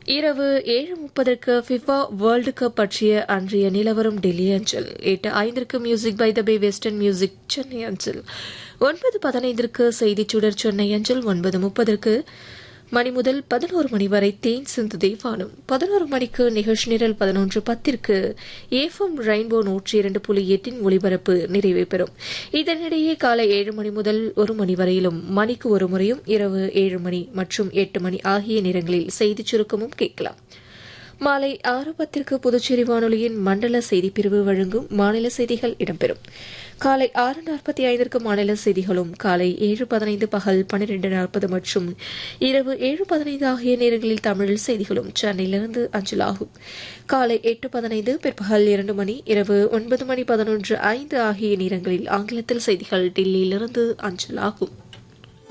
இரவு ஏழு முப்பதற்கு ஃபிஃபா வேர்ல்டு கப் பற்றிய அன்றைய நிலவரம் டெல்லி அஞ்சல் எட்டு ஐந்திற்கு music by the bay western music Chennai அஞ்சல் ஒன்பது பதினைந்திற்கு செய்திச் சுடர் சென்னை அஞ்சல் ஒன்பது முப்பதற்கு மணி முதல் பதினோரு மணி வரை தேன் சிந்து தேவானம் பதினோரு மணிக்கு நிகழ்ச்சி நிரல் பதினொன்று பத்திற்கு ஏஃபம் ரெயின்போ நூற்றி இரண்டு புள்ளி எட்டின் ஒளிபரப்பு நிறைவு பெறும் இதனிடையே காலை ஏழு மணி முதல் ஒரு மணி வரையிலும் மணிக்கு ஒரு முறையும் இரவு ஏழு மணி மற்றும் எட்டு மணி ஆகிய நேரங்களில் செய்திச் சுருக்கமும் கேட்கலாம் மாலை ஆறு பத்திற்கு புதுச்சேரி வானொலியின் மண்டல செய்திப்பிரிவு வழங்கும் மாநில செய்திகள் இடம்பெறும் காலை ஆறு நாற்பத்தி ஐந்திற்கு மாநில செய்திகளும் காலை ஏழு பதினைந்து பகல் பன்னிரண்டு நாற்பது மற்றும் இரவு ஏழு பதினைந்து ஆகிய நேரங்களில் தமிழில் செய்திகளும் சென்னையிலிருந்து அஞ்சலாகும் காலை எட்டு பதினைந்து பிற்பகல் இரண்டு மணி இரவு ஒன்பது மணி பதினொன்று ஐந்து ஆகிய நேரங்களில் ஆங்கிலத்தில் செய்திகள் டெல்லியிலிருந்து அஞ்சலாகும்